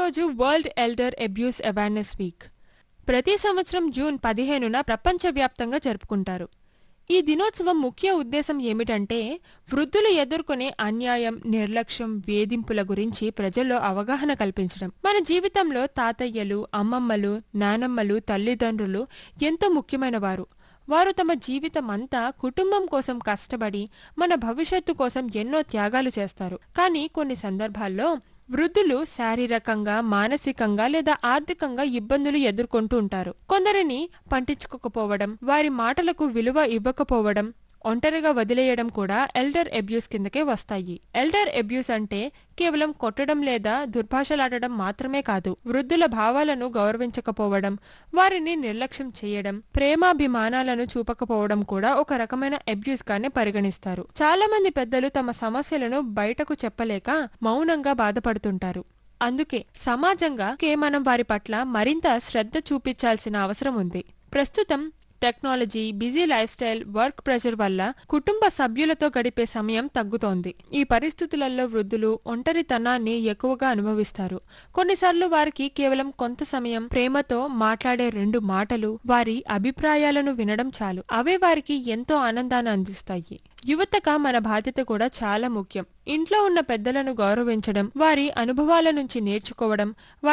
ఈరోజు world elder abuse awareness week ప్రతి సంవత్సరం జూన్ పదిహేనున ప్రపంచవ్యాప్తంగా జరుపుకుంటారు ఈ దినోత్సవం ముఖ్య ఉద్దేశం ఏమిటంటే వృద్ధులు ఎదుర్కొనే అన్యాయం నిర్లక్ష్యం వేధింపుల గురించి ప్రజల్లో అవగాహన కల్పించడం మన జీవితంలో తాతయ్యలు అమ్మమ్మలు నానమ్మలు తల్లిదండ్రులు ఎంతో ముఖ్యమైన వారు వారు తమ జీవితం అంతా కుటుంబం కోసం కష్టపడి మన భవిష్యత్తు కోసం ఎన్నో త్యాగాలు చేస్తారు కానీ కొన్ని సందర్భాల్లో వృద్ధులు శారీరకంగా మానసికంగా లేదా ఆర్థికంగా ఇబ్బందులు ఎదుర్కొంటూ ఉంటారు కొందరిని పట్టించుకోకపోవడం వారి మాటలకు విలువ ఇవ్వకపోవడం ఒంటరిగా వదిలేయడం కూడా ఎల్డర్ అబ్యూస్ కిందకే వస్తాయి ఎల్డర్ అబ్యూస్ అంటే కేవలం కొట్టడం లేదా దుర్భాషలాడడం మాత్రమే కాదు వృద్ధుల భావాలను గౌరవించకపోవడం వారిని నిర్లక్ష్యం చేయడం ప్రేమాభిమానాలను చూపకపోవడం కూడా ఒక రకమైన అబ్యూస్ గానే పరిగణిస్తారు చాలా మంది పెద్దలు తమ సమస్యలను బయటకు చెప్పలేక మౌనంగా బాధపడుతుంటారు అందుకే సమాజంగా కే మనం వారి పట్ల మరింత శ్రద్ధ చూపించాల్సిన అవసరం ఉంది ప్రస్తుతం technology busy lifestyle work pressure వల్ల కుటుంబ సభ్యులతో గడిపే సమయం తగ్గుతోంది ఈ పరిస్థితులలో వృద్ధులు ఒంటరితనాన్ని ఎక్కువగా అనుభవిస్తారు కొన్నిసార్లు వారికి కేవలం కొంత సమయం ప్రేమతో మాట్లాడే రెండు మాటలు వారి అభిప్రాయాలను వినడం చాలు అవే వారికి ఎంతో ఆనందాన్ని అందిస్తాయి యువతగా మన బాధ్యత కూడా చాలా ముఖ్యం ఇంట్లో ఉన్న పెద్దలను గౌరవించడం వారి అనుభవాల నుంచి నేర్చుకోవడం